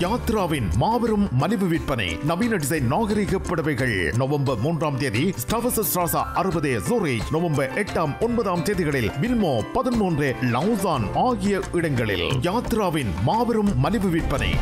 யாத்ராவின் மாபெரும் மலிவு விற்பனை நவீன டிசைன் நாகரிக புடவைகள் நவம்பர் மூன்றாம் தேதி ஸ்டவசஸ்ட்ராசா அறுபது சூரேஜ் நவம்பர் எட்டாம் ஒன்பதாம் தேதிகளில் வில்மோ பதிமூன்று லவுசான் ஆகிய இடங்களில் யாத்ராவின் மாபெரும் மலிவு விற்பனை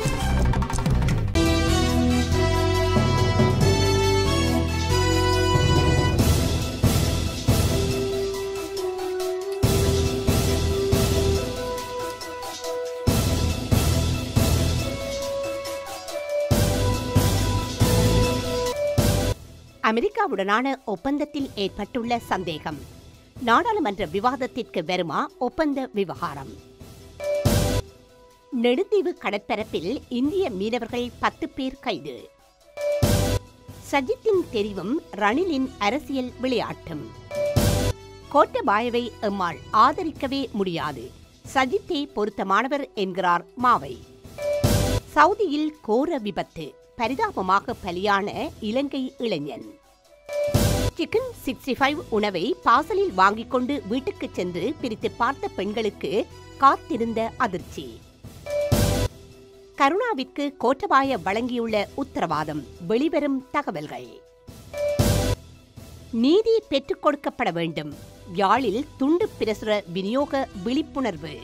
அமெரிக்காவுடனான ஒப்பந்தத்தில் ஏற்பட்டுள்ள சந்தேகம் நாடாளுமன்ற விவாதத்திற்கு வருமா ஒப்பந்த விவகாரம் நெடுந்தீவு கடற்பரப்பில் இந்திய மீனவர்கள் பத்து பேர் கைது சஜித்தின் தெரிவும் ரணிலின் அரசியல் விளையாட்டும் கோட்டபாயவை எம்மாள் ஆதரிக்கவே முடியாது சஜித்தே பொருத்தமானவர் என்கிறார் மாவை சவுதியில் கோர விபத்து பரிதாபமாக பலியான இலங்கை இளைஞன் சிக்கன் சிக்ஸ்டி ஃபைவ் உணவை பாசலில் வாங்கிக் கொண்டு வீட்டுக்கு சென்று பிரித்து பார்த்த பெண்களுக்கு காத்திருந்த அதிர்ச்சி கருணாவிற்கு கோட்டபாய வழங்கியுள்ள உத்தரவாதம் வெளிவரும் தகவல்கள் நீதி பெற்றுக் கொடுக்கப்பட வேண்டும் யாழில் துண்டு பிரசுர விநியோக விழிப்புணர்வு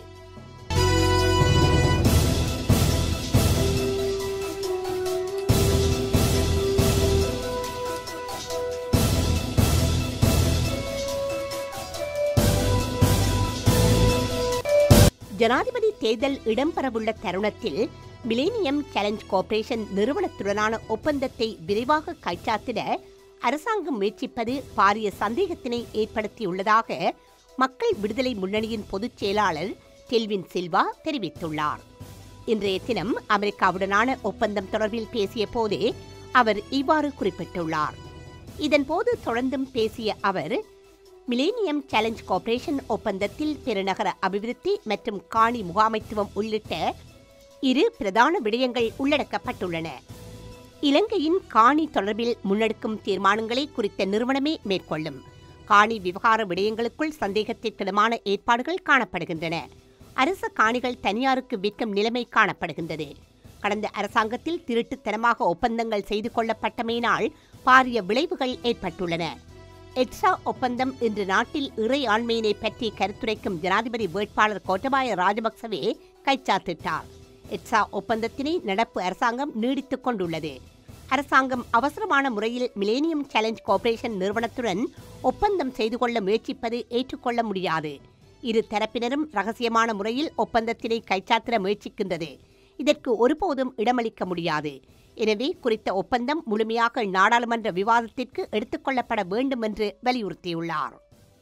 ஜனாதிபதி தேர்தல் இடம்பெறவுள்ள தருணத்தில் மிலேனியம் சேலஞ்ச் கோர்ப்பரேஷன் நிறுவனத்துடனான ஒப்பந்தத்தை விரைவாக கைச்சாத்திட அரசாங்கம் முயற்சிப்பது பாரிய சந்தேகத்தினை ஏற்படுத்தியுள்ளதாக மக்கள் விடுதலை முன்னணியின் பொதுச் செயலாளர் டெல்வின் சில்வா தெரிவித்துள்ளார் இன்றைய தினம் அமெரிக்காவுடனான ஒப்பந்தம் தொடர்பில் பேசிய போதே அவர் இவ்வாறு குறிப்பிட்டுள்ளார் இதன்போது தொடர்ந்தும் பேசிய அவர் மிலேனியம் சேலஞ்ச் கார்ப்பரேஷன் ஒப்பந்தத்தில் பெருநகர அபிவிருத்தி மற்றும் காணி முகாமைத்துவம் உள்ளிட்ட இரு பிரதான விடயங்கள் உள்ளடக்கப்பட்டுள்ளன இலங்கையின் காணி தொடர்பில் முன்னெடுக்கும் தீர்மானங்களை குறித்த நிறுவனமே மேற்கொள்ளும் காணி விவகார விடயங்களுக்குள் சந்தேகத்திற்கிடமான ஏற்பாடுகள் காணப்படுகின்றன அரச காணிகள் தனியாருக்கு விற்கும் நிலைமை காணப்படுகின்றது கடந்த அரசாங்கத்தில் திருட்டுத்தனமாக ஒப்பந்தங்கள் செய்து கொள்ளப்பட்டமையினால் பாரிய விளைவுகள் ஏற்பட்டுள்ளன எட்ஸா ஒப்பந்தம் இன்று நாட்டில் இறை ஆண்மையினை பற்றி கருத்துரைக்கும் ஜனாதிபதி வேட்பாளர் கோட்டபாய ராஜபக்சவே கைச்சாத்திட்டார் எட்ஸா ஒப்பந்தத்தினை நடப்பு அரசாங்கம் நீடித்துக் கொண்டுள்ளது அரசாங்கம் அவசரமான முறையில் மிலேனியம் சேலஞ்ச் கார்ப்பரேஷன் நிறுவனத்துடன் ஒப்பந்தம் செய்து கொள்ள முயற்சிப்பது ஏற்றுக்கொள்ள முடியாது இரு தரப்பினரும் ரகசியமான முறையில் ஒப்பந்தத்தினை கைச்சாத்திட முயற்சிக்கின்றது இதற்கு ஒருபோதும் இடமளிக்க முடியாது எனவே குறித்த ஒப்பந்தம் முழுமையாக நாடாளுமன்ற விவாதத்திற்கு எடுத்துக்கொள்ளப்பட வேண்டும் என்று வலியுறுத்தியுள்ளார்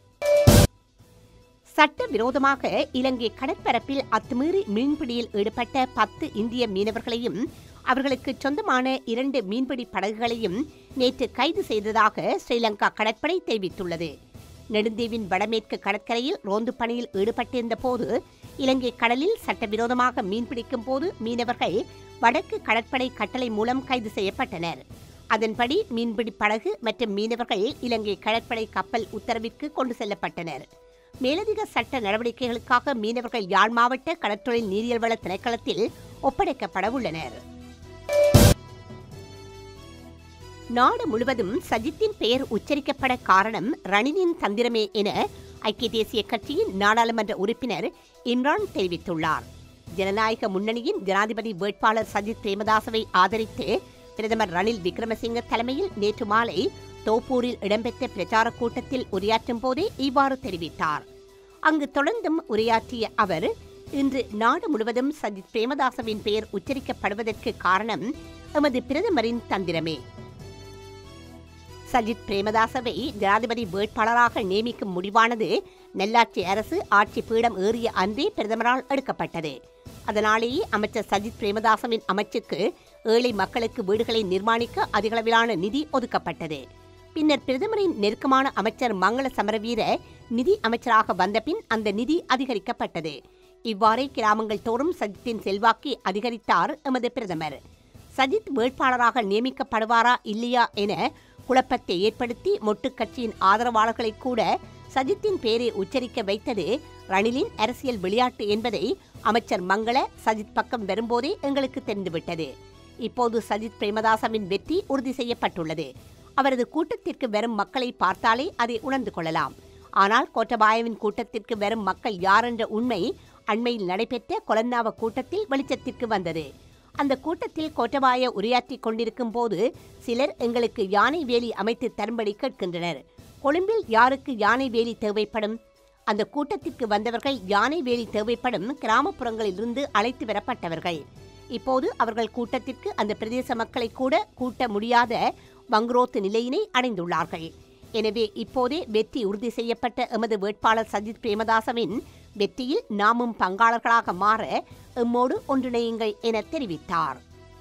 சட்டவிரோதமாக இலங்கை கடற்பரப்பில் அத்துமீறி மீன்பிடியில் ஈடுபட்ட பத்து இந்திய மீனவர்களையும் அவர்களுக்கு சொந்தமான இரண்டு மீன்பிடி படகுகளையும் நேற்று கைது செய்ததாக ஸ்ரீலங்கா கடற்படை தெரிவித்துள்ளது நெடுந்தீவின் வடமேற்கு கடற்கரையில் ரோந்து பணியில் ஈடுபட்டிருந்த போது இலங்கை கடலில் சட்டவிரோதமாக மீன்பிடிக்கும் போது மீனவர்கள் வடக்கு கடற்படை கட்டளை மூலம் கைது செய்யப்பட்டனர் அதன்படி மீன்பிடி படகு மற்றும் மீனவர்கள் இலங்கை கடற்படை கப்பல் உத்தரவிற்கு கொண்டு செல்லப்பட்டனர் மேலதிக சட்ட நடவடிக்கைகளுக்காக மீனவர்கள் யாழ் மாவட்ட கடற்றொழில் நீரியல் வள திணைக்களத்தில் ஒப்படைக்கப்பட உள்ளனர் நாடு முழுவதும் சஜித்தின் பெயர் உச்சரிக்கப்பட காரணம் ரணிலின் தந்திரமே என ஐக்கிய தேசிய கட்சியின் நாடாளுமன்ற உறுப்பினர் இம்ரான் தெரிவித்துள்ளார் ஜனநாயக முன்னணியின் ஜனாதிபதி வேட்பாளர் சஜித் பிரேமதாசவை ஆதரித்து பிரதமர் ரணில் விக்ரமசிங்க தலைமையில் நேற்று மாலை தோப்பூரில் இடம்பெற்ற பிரச்சார கூட்டத்தில் உரையாற்றும் போதே இவ்வாறு தெரிவித்தார் அங்கு தொடர்ந்தும் உரையாற்றிய அவர் இன்று நாடு முழுவதும் சஜித் பிரேமதாசவின் பெயர் உச்சரிக்கப்படுவதற்கு காரணம் எமது பிரதமரின் தந்திரமே சஜித் பிரேமதாசவை ஜனாதிபதி வேட்பாளராக நியமிக்கும் முடிவானது நல்லாட்சி அரசு ஆட்சி பீடம் ஏறிய அன்றே பிரதமரால் எடுக்கப்பட்டது அதனாலேயே அமைச்சர் சஜித் பிரேமதாசவின் அமைச்சுக்கு ஏழை மக்களுக்கு வீடுகளை நிர்மாணிக்க அதிகளவிலான நிதி ஒதுக்கப்பட்டது பின்னர் பிரதமரின் நெருக்கமான அமைச்சர் மங்கள சமரவீர நிதி அமைச்சராக வந்தபின் அந்த நிதி அதிகரிக்கப்பட்டது இவ்வாறே கிராமங்கள் தோறும் சஜித்தின் செல்வாக்கை அதிகரித்தார் எமது பிரதமர் சஜித் வேட்பாளராக நியமிக்கப்படுவாரா இல்லையா என குழப்பத்தை ஏற்படுத்தி மொட்டு கட்சியின் ஆதரவாளர்களை கூட சஜித்தின் பெயரை உச்சரிக்க வைத்தது ரணிலின் அரசியல் விளையாட்டு என்பதை அமைச்சர் மங்கள சஜித் பக்கம் வரும்போதே எங்களுக்கு தெரிந்துவிட்டது இப்போது சஜித் பிரேமதாசவின் வெற்றி உறுதி செய்யப்பட்டுள்ளது அவரது கூட்டத்திற்கு வரும் மக்களை பார்த்தாலே அதை உணர்ந்து கொள்ளலாம் ஆனால் கோட்டபாயவின் கூட்டத்திற்கு வரும் மக்கள் யார் என்ற உண்மை அண்மையில் நடைபெற்ற கொலன்னாவ கூட்டத்தில் வெளிச்சத்திற்கு வந்தது அந்த கூட்டத்தில் கோட்டபாய உரையாற்றிக் கொண்டிருக்கும் போது சிலர் எங்களுக்கு யானை வேலி அமைத்து தரும்படி கேட்கின்றனர் கொழும்பில் யாருக்கு யானை வேலி தேவைப்படும் அந்த கூட்டத்திற்கு வந்தவர்கள் யானை வேலி தேவைப்படும் கிராமப்புறங்களிலிருந்து அழைத்து வரப்பட்டவர்கள் இப்போது அவர்கள் கூட்டத்திற்கு அந்த பிரதேச மக்களை கூட கூட்ட முடியாத வங்குரோத்து நிலையினை அடைந்துள்ளார்கள் எனவே இப்போதே வெற்றி உறுதி செய்யப்பட்ட எமது வேட்பாளர் சஜித் பிரேமதாசவின் வெற்றியில் நாமும் பங்காளர்களாக மாற எம்மோடு ஒன்றிணையுங்கள் என தெரிவித்தார்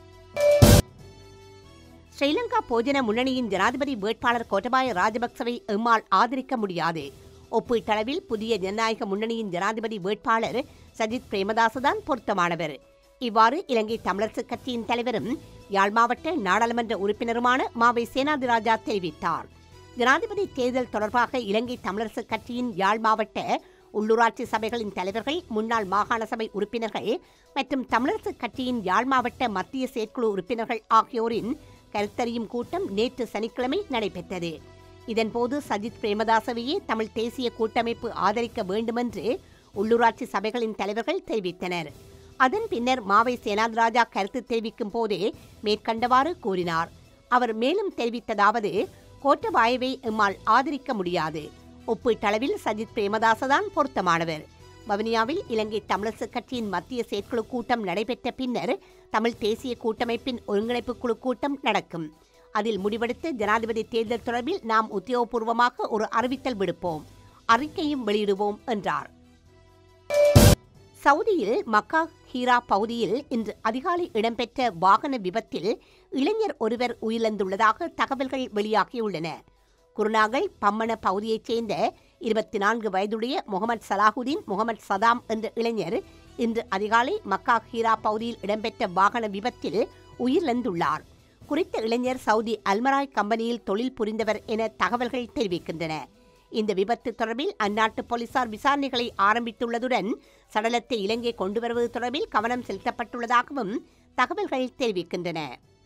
ஸ்ரீலங்கா போஜன முன்னணியின் ஜனாதிபதி வேட்பாளர் கோட்டபாய ராஜபக்சவை எம்மால் ஆதரிக்க முடியாது ஒப்பீட்டளவில் புதிய ஜனநாயக முன்னணியின் ஜனாதிபதி வேட்பாளர் சஜித் பிரேமதாசதான் பொருத்தமானவர் இவ்வாறு இலங்கை தமிழரசுக் கட்சியின் தலைவரும் யாழ் மாவட்ட நாடாளுமன்ற உறுப்பினருமான மாவை சேனாதிராஜா தெரிவித்தார் ஜனாதிபதி தேர்தல் தொடர்பாக இலங்கை தமிழரசுக் கட்சியின் யாழ் மாவட்ட உள்ளூராட்சி சபைகளின் தலைவர்கள் முன்னாள் மாகாண சபை உறுப்பினர்கள் மற்றும் தமிழரசுக் கட்சியின் யாழ் மாவட்ட மத்திய செயற்குழு உறுப்பினர்கள் ஆகியோரின் கருத்தறியும் கூட்டம் நேற்று சனிக்கிழமை நடைபெற்றது இதன்போது சஜித் பிரேமதாசவையே தமிழ் தேசிய கூட்டமைப்பு ஆதரிக்க வேண்டுமென்று உள்ளூராட்சி சபைகளின் தலைவர்கள் தெரிவித்தனர் அதன் பின்னர் மாவை சேனாதிராஜா கருத்து தெரிவிக்கும் போதே மேற்கண்டவாறு கூறினார் அவர் மேலும் தெரிவித்ததாவது கோட்டபாயவை எம்மால் ஆதரிக்க முடியாது ஒப்பீட்டளவில் சஜித் பிரேமதாசதான் பொருத்தமானவர் வவுனியாவில் இலங்கை தமிழரசுக் கட்சியின் மத்திய செயற்குழு கூட்டம் நடைபெற்ற பின்னர் தமிழ் தேசிய கூட்டமைப்பின் ஒருங்கிணைப்பு குழு கூட்டம் நடக்கும் அதில் முடிவெடுத்து ஜனாதிபதி தேர்தல் தொடர்பில் நாம் உத்தியோகபூர்வமாக ஒரு அறிவித்தல் விடுப்போம் அறிக்கையும் வெளியிடுவோம் என்றார் சவுதியில் மக்கா ஹீரா பகுதியில் இன்று அதிகாலை இடம்பெற்ற வாகன விபத்தில் இளைஞர் ஒருவர் உயிரிழந்துள்ளதாக தகவல்கள் வெளியாகியுள்ளன குருநாகல் பம்மண பகுதியைச் சேர்ந்த இருபத்தி நான்கு வயதுடைய முகமது சலாஹுதீன் முகமது சதாம் என்ற இளைஞர் இன்று அதிகாலை மக்கா ஹீரா பகுதியில் இடம்பெற்ற வாகன விபத்தில் உயிரிழந்துள்ளார் குறித்த இளைஞர் சவுதி அல்மராய் கம்பெனியில் தொழில் புரிந்தவர் என தகவல்கள் தெரிவிக்கின்றன இந்த விபத்து தொடர்பில் அந்நாட்டு போலீசார் விசாரணைகளை ஆரம்பித்துள்ளதுடன் சடலத்தை இலங்கை கொண்டு வருவது தொடர்பில் கவனம் செலுத்தப்பட்டுள்ளதாகவும் தகவல்கள் தெரிவிக்கின்றன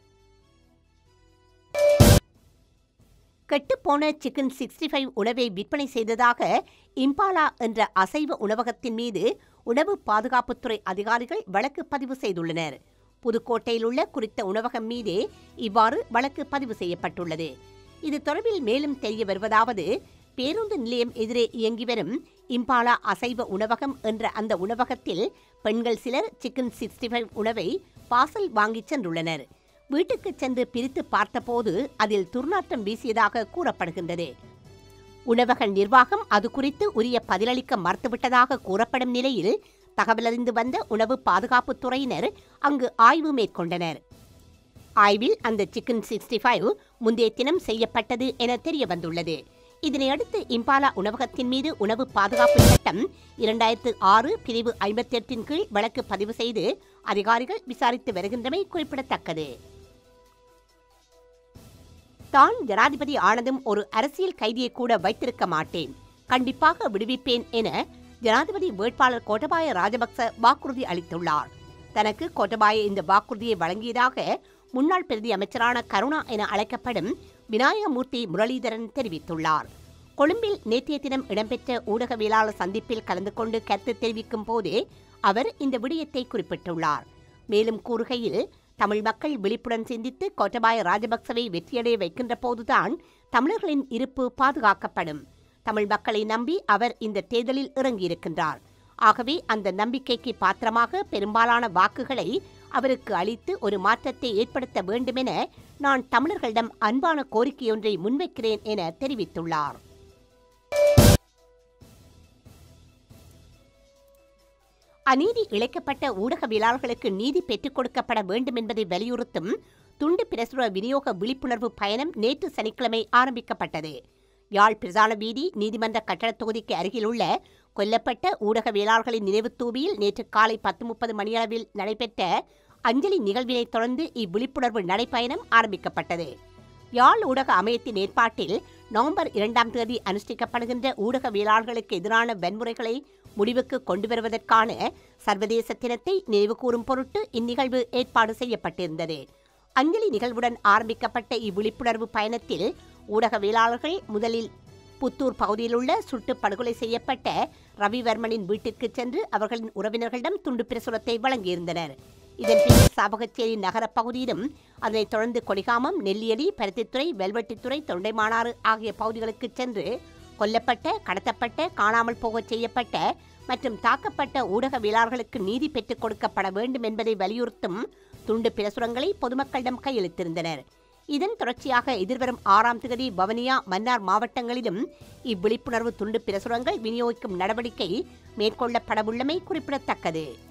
கெட்டுப்போன சிக்கன் சிக்ஸ்டி ஃபைவ் உணவை விற்பனை செய்ததாக இம்பாலா என்ற அசைவ உணவகத்தின் மீது உணவு பாதுகாப்புத்துறை அதிகாரிகள் வழக்கு பதிவு செய்துள்ளனர் புதுக்கோட்டையில் உள்ள குறித்த உணவகம் மீதே இவ்வாறு வழக்கு பதிவு செய்யப்பட்டுள்ளது இது தொடர்பில் மேலும் தெரிய வருவதாவது பேருந்து நிலையம் எதிரே இயங்கி வரும் இம்பாலா அசைவ உணவகம் என்ற அந்த உணவகத்தில் பெண்கள் சிலர் சிக்கன் சிக்ஸ்டி ஃபைவ் உணவை பார்சல் வாங்கிச் சென்றுள்ளனர் வீட்டுக்கு சென்று பிரித்து பார்த்தபோது அதில் துர்நாற்றம் வீசியதாக கூறப்படுகின்றது உணவக நிர்வாகம் அது குறித்து உரிய பதிலளிக்க மறுத்துவிட்டதாக கூறப்படும் நிலையில் தகவலறிந்து வந்த உணவு பாதுகாப்புத் துறையினர் அங்கு ஆய்வு மேற்கொண்டனர் ஆய்வில் அந்த சிக்கன் சிக்ஸ்டி ஃபைவ் முந்தைய தினம் செய்யப்பட்டது என தெரிய வந்துள்ளது இதனையடுத்து இம்பாலா உணவகத்தின் மீது உணவு பாதுகாப்பு சட்டம் இரண்டாயிரத்து ஆறு பிரிவு ஐம்பத்தி எட்டின் கீழ் வழக்கு பதிவு செய்து அதிகாரிகள் விசாரித்து வருகின்றமை குறிப்பிடத்தக்கது தான் ஜனாதிபதி ஆனதும் ஒரு அரசியல் கைதியை கூட வைத்திருக்க மாட்டேன் கண்டிப்பாக விடுவிப்பேன் என ஜனாதிபதி வேட்பாளர் கோட்டபாய ராஜபக்ச வாக்குறுதி அளித்துள்ளார் தனக்கு கோட்டபாய இந்த வாக்குறுதியை வழங்கியதாக முன்னாள் பிரதி அமைச்சரான கருணா என அழைக்கப்படும் விநாயகமூர்த்தி முரளிதரன் தெரிவித்துள்ளார் கொழும்பில் நேற்றைய தினம் இடம்பெற்ற ஊடகவியலாளர் சந்திப்பில் கலந்து கொண்டு கருத்து தெரிவிக்கும் போதே அவர் இந்த விடயத்தை குறிப்பிட்டுள்ளார் மேலும் கூறுகையில் தமிழ் மக்கள் விழிப்புடன் சிந்தித்து கோட்டபாய ராஜபக்சவை வெற்றியடைய வைக்கின்ற போதுதான் தமிழர்களின் இருப்பு பாதுகாக்கப்படும் தமிழ் மக்களை நம்பி அவர் இந்த தேர்தலில் இறங்கியிருக்கின்றார் ஆகவே அந்த நம்பிக்கைக்கு பாத்திரமாக பெரும்பாலான வாக்குகளை அவருக்கு அளித்து ஒரு மாற்றத்தை ஏற்படுத்த வேண்டுமென நான் தமிழர்களிடம் அன்பான கோரிக்கையொன்றை முன்வைக்கிறேன் என தெரிவித்துள்ளார் அநீதி இழைக்கப்பட்ட ஊடகவியலாளர்களுக்கு நீதி பெற்றுக் கொடுக்கப்பட வேண்டும் என்பதை வலியுறுத்தும் துண்டு பிரசுர விநியோக விழிப்புணர்வு பயணம் நேற்று சனிக்கிழமை ஆரம்பிக்கப்பட்டது யாழ் பிரதான வீதி நீதிமன்ற கட்டடத் தொகுதிக்கு அருகிலுள்ள கொல்லப்பட்ட ஊடகவியலாளர்களின் நினைவுத் தூபியில் நேற்று காலை பத்து முப்பது மணியளவில் நடைபெற்ற அஞ்சலி நிகழ்வினை தொடர்ந்து இவ்விழிப்புணர்வு நடைப்பயணம் ஆரம்பிக்கப்பட்டது யாழ் ஊடக அமையத்தின் ஏற்பாட்டில் நவம்பர் இரண்டாம் தேதி அனுஷ்டிக்கப்படுகின்ற ஊடகவியலாளர்களுக்கு எதிரான வன்முறைகளை முடிவுக்கு கொண்டு வருவதற்கான சர்வதேச தினத்தை நினைவுகூரும் பொருட்டு இந்நிகழ்வு ஏற்பாடு செய்யப்பட்டிருந்தது அஞ்சலி நிகழ்வுடன் ஆரம்பிக்கப்பட்ட இவ்விழிப்புணர்வு பயணத்தில் ஊடகவியலாளர்கள் முதலில் புத்தூர் பகுதியில் உள்ள சுட்டு படுகொலை செய்யப்பட்ட ரவிவர்மனின் வீட்டிற்கு சென்று அவர்களின் உறவினர்களிடம் துண்டு பிரசுரத்தை வழங்கியிருந்தனர் இதன் பின்னர் சாபகச்சேரி நகரப் பகுதியிலும் அதனைத் தொடர்ந்து கொடிகாமம் நெல்லியடி பருத்தித்துறை வெல்வெட்டித்துறை தொண்டைமானாறு ஆகிய பகுதிகளுக்கு சென்று கொல்லப்பட்ட கடத்தப்பட்ட காணாமல் போகச் செய்யப்பட்ட மற்றும் தாக்கப்பட்ட ஊடகவியலாளர்களுக்கு நீதி பெற்றுக் கொடுக்கப்பட வேண்டும் என்பதை வலியுறுத்தும் துண்டு பிரசுரங்களை பொதுமக்களிடம் கையெழுத்திருந்தனர் இதன் தொடர்ச்சியாக எதிர்வரும் ஆறாம் தேதி வவனியா மன்னார் மாவட்டங்களிலும் இவ்விழிப்புணர்வு துண்டு பிரசுரங்கள் விநியோகிக்கும் நடவடிக்கை மேற்கொள்ளப்படவுள்ளமை குறிப்பிடத்தக்கது